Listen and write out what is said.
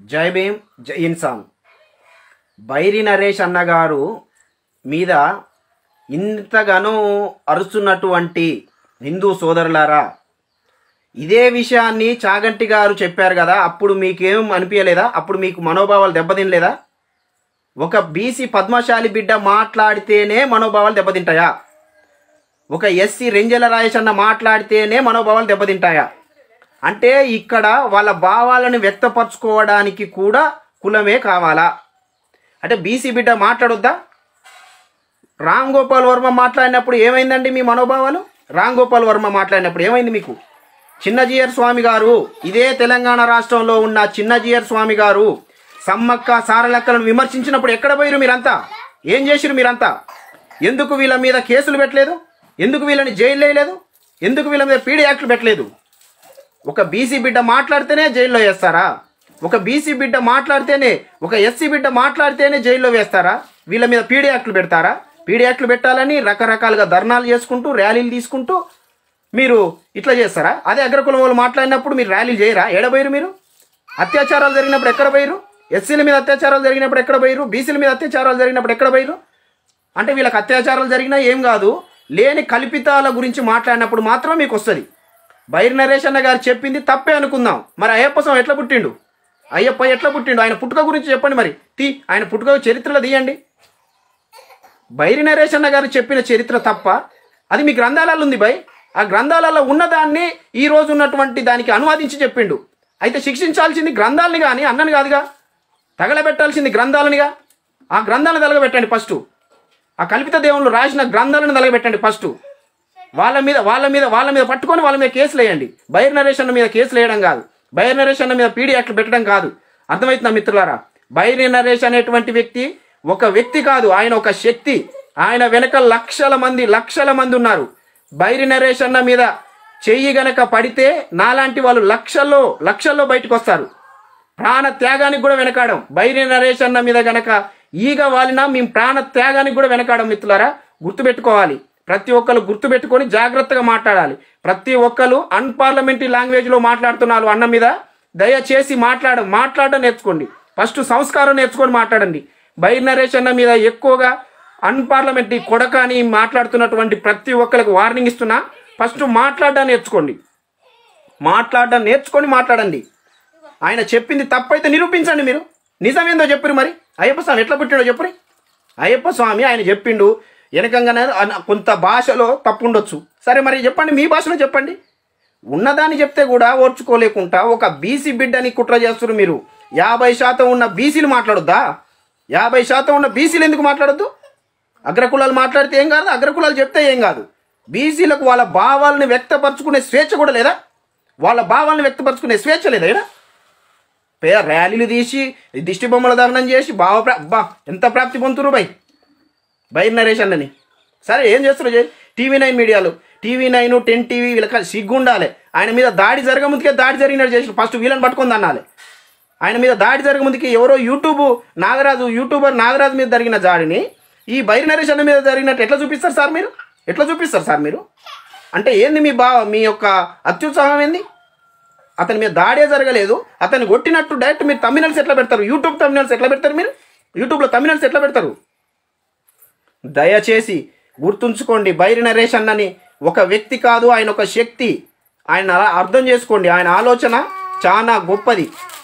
జై భీమ్ జై ఇన్సాన్ బైరి నరేష్ అన్నగారు మీద ఇంతగానో అరుస్తున్నటువంటి హిందూ సోదరులారా ఇదే విషయాన్ని చాగంటి గారు చెప్పారు కదా అప్పుడు మీకేం అనిపించలేదా అప్పుడు మీకు మనోభావాలు దెబ్బతినలేదా ఒక బీసీ పద్మశాలి బిడ్డ మాట్లాడితేనే మనోభావాలు దెబ్బతింటాయా ఒక ఎస్సీ రెంజల రాయేష్ అన్న మాట్లాడితేనే మనోభావాలు దెబ్బతింటాయా అంటే ఇక్కడ వాళ్ళ భావాలను వ్యక్తపరచుకోవడానికి కూడా కులమే కావాలా అంటే బీసీ బిడ్డ మాట్లాడొద్దా రామ్ గోపాల్ వర్మ మాట్లాడినప్పుడు ఏమైందండి మీ మనోభావాలు రామ్ గోపాల్ వర్మ మాట్లాడినప్పుడు ఏమైంది మీకు చిన్నజీయర్ స్వామి గారు ఇదే తెలంగాణ రాష్ట్రంలో ఉన్న చిన్నజీయర్ స్వామి గారు సమ్మక్క సారలక్కలను విమర్శించినప్పుడు ఎక్కడ పోయారు మీరంతా ఏం చేసిరు మీరంతా ఎందుకు వీళ్ళ మీద కేసులు పెట్టలేదు ఎందుకు వీళ్ళని జైలు వేయలేదు ఎందుకు వీళ్ళ మీద పీడీ యాక్ట్లు పెట్టలేదు ఒక బీసీ బిడ్డ మాట్లాడితేనే జైల్లో వేస్తారా ఒక బీసీ బిడ్డ మాట్లాడితేనే ఒక ఎస్సీ బిడ్డ మాట్లాడితేనే జైల్లో వేస్తారా వీళ్ళ మీద పీడీ యాక్ట్లు పెడతారా పీడీ యాక్ట్లు పెట్టాలని రకరకాలుగా ధర్నాలు చేసుకుంటూ ర్యాలీలు తీసుకుంటూ మీరు ఇట్లా చేస్తారా అదే అగ్రకులం వాళ్ళు మాట్లాడినప్పుడు మీరు ర్యాలీలు చేయరా ఏడబోయారు మీరు అత్యాచారాలు జరిగినప్పుడు ఎక్కడ పోయారు ఎస్సీల మీద అత్యాచారాలు జరిగినప్పుడు ఎక్కడ పోయారు బీసీల మీద అత్యాచారాలు జరిగినప్పుడు ఎక్కడ పోయారు అంటే వీళ్ళకి అత్యాచారాలు జరిగినా ఏం కాదు లేని కల్పితాల గురించి మాట్లాడినప్పుడు మాత్రం మీకు వస్తుంది బైర్ నరేష్ అన్న గారు చెప్పింది తప్పే అనుకుందాం మరి అయ్యప్ప స్వామి ఎట్లా పుట్టిండు అయ్యప్ప ఎట్లా పుట్టిండు ఆయన పుట్టుక గురించి చెప్పండి మరి తీ ఆయన పుట్టుక చరిత్రలో తీయండి బైరి నరేష్ అన్న గారు చెప్పిన చరిత్ర తప్ప అది మీ గ్రంథాలలో ఉంది బై ఆ గ్రంథాలలో ఉన్నదాన్ని ఈ రోజు ఉన్నటువంటి దానికి అనువాదించి చెప్పిండు అయితే శిక్షించాల్సింది గ్రంథాలని కానీ అన్నని కాదుగా తగలబెట్టాల్సింది గ్రంథాలనిగా ఆ గ్రంథాలను తగలబెట్టండి ఫస్ట్ ఆ కల్పిత దేవుళ్ళు రాసిన గ్రంథాలను తగలబెట్టండి ఫస్ట్ వాళ్ళ మీద వాళ్ళ మీద వాళ్ళ మీద పట్టుకొని వాళ్ళ మీద కేసులు వేయండి బైర్ నరేష్ అన్న మీద కేసులు వేయడం కాదు బైర్ నరేష్ అన్న మీద పీడీ యాక్ట్లు పెట్టడం కాదు అర్థమవుతుందా మిత్రులారా బైర్ నరేష్ అనేటువంటి వ్యక్తి ఒక వ్యక్తి కాదు ఆయన ఒక శక్తి ఆయన వెనక లక్షల మంది లక్షల మంది ఉన్నారు బైరి నరేష్ అన్న మీద చెయ్యి గనక పడితే నాలాంటి వాళ్ళు లక్షల్లో లక్షల్లో బయటకు వస్తారు ప్రాణ త్యాగానికి కూడా వెనకాడం బైరి నరేష్ అన్న మీద గనక ఈగ వాలినా మేము ప్రాణ త్యాగానికి కూడా వెనకాడం మిత్రులారా గుర్తుపెట్టుకోవాలి ప్రతి ఒక్కరు గుర్తుపెట్టుకొని జాగ్రత్తగా మాట్లాడాలి ప్రతి ఒక్కరు అన్పార్లమెంటరీ లాంగ్వేజ్లో మాట్లాడుతున్నారు అన్న మీద దయచేసి మాట్లాడ మాట్లాడడం నేర్చుకోండి ఫస్ట్ సంస్కారం నేర్చుకొని మాట్లాడండి బైర్ నరేష్ అన్న మీద ఎక్కువగా అన్పార్లమెంటరీ కొడక అని మాట్లాడుతున్నటువంటి ప్రతి ఒక్కరికి వార్నింగ్ ఇస్తున్నా ఫస్ట్ మాట్లాడడం నేర్చుకోండి మాట్లాడడం నేర్చుకొని మాట్లాడండి ఆయన చెప్పింది తప్పైతే నిరూపించండి మీరు నిజమేందో చెప్పరు మరి అయ్యప్ప స్వామి ఎట్లా పుట్టాడో చెప్పురి అయ్యప్ప స్వామి ఆయన చెప్పిండు వెనకంగానే అన- కొంత భాషలో తప్పు ఉండొచ్చు సరే మరి చెప్పండి మీ భాషలో చెప్పండి ఉన్నదాన్ని చెప్తే కూడా ఓర్చుకోలేకుండా ఒక బీసీ బిడ్డని కుట్ర చేస్తున్నారు మీరు యాభై శాతం ఉన్న బీసీలు మాట్లాడొద్దా యాభై శాతం ఉన్న బీసీలు ఎందుకు మాట్లాడొద్దు అగ్రకులాలు మాట్లాడితే ఏం కాదు అగ్రకులాలు చెప్తే ఏం కాదు బీసీలకు వాళ్ళ భావాలను వ్యక్తపరచుకునే స్వేచ్ఛ కూడా లేదా వాళ్ళ భావాలను వ్యక్తపరచుకునే స్వేచ్ఛ లేదా ఈడ? పే ర్యాలీలు తీసి దిష్టి బొమ్మల దహనం చేసి భావ ప్రా బా ఎంత ప్రాప్తి పొందుతురు బై బైర్ నరేష్ అన్నని సరే ఏం చేస్తారు చేయి టీవీ నైన్ మీడియాలో టీవీ నైన్ టెన్ టీవీ వీళ్ళకి సిగ్గు ఉండాలి ఆయన మీద దాడి జరగముందుకే దాడి జరిగినట్టు చేసి ఫస్ట్ వీళ్ళని పట్టుకుంది అనాలి ఆయన మీద దాడి జరగముందుకి ఎవరో యూట్యూబ్ నాగరాజు యూట్యూబర్ నాగరాజు మీద జరిగిన దాడిని ఈ బైర్ నరేష్ అన్న మీద జరిగినట్టు ఎట్లా చూపిస్తారు సార్ మీరు ఎట్లా చూపిస్తారు సార్ మీరు అంటే ఏంది మీ బా మీ యొక్క అత్యుత్సాహం ఏంది అతని మీద దాడే జరగలేదు అతన్ని కొట్టినట్టు డైరెక్ట్ మీరు తమిళల్స్ ఎట్లా పెడతారు యూట్యూబ్ తమిళల్స్ ఎట్లా పెడతారు మీరు యూట్యూబ్లో తమిళల్స్ ఎట్లా పెడతారు దయచేసి గుర్తుంచుకోండి బైరి నరేష్ అన్నని ఒక వ్యక్తి కాదు ఆయన ఒక శక్తి ఆయన అలా అర్థం చేసుకోండి ఆయన ఆలోచన చాలా గొప్పది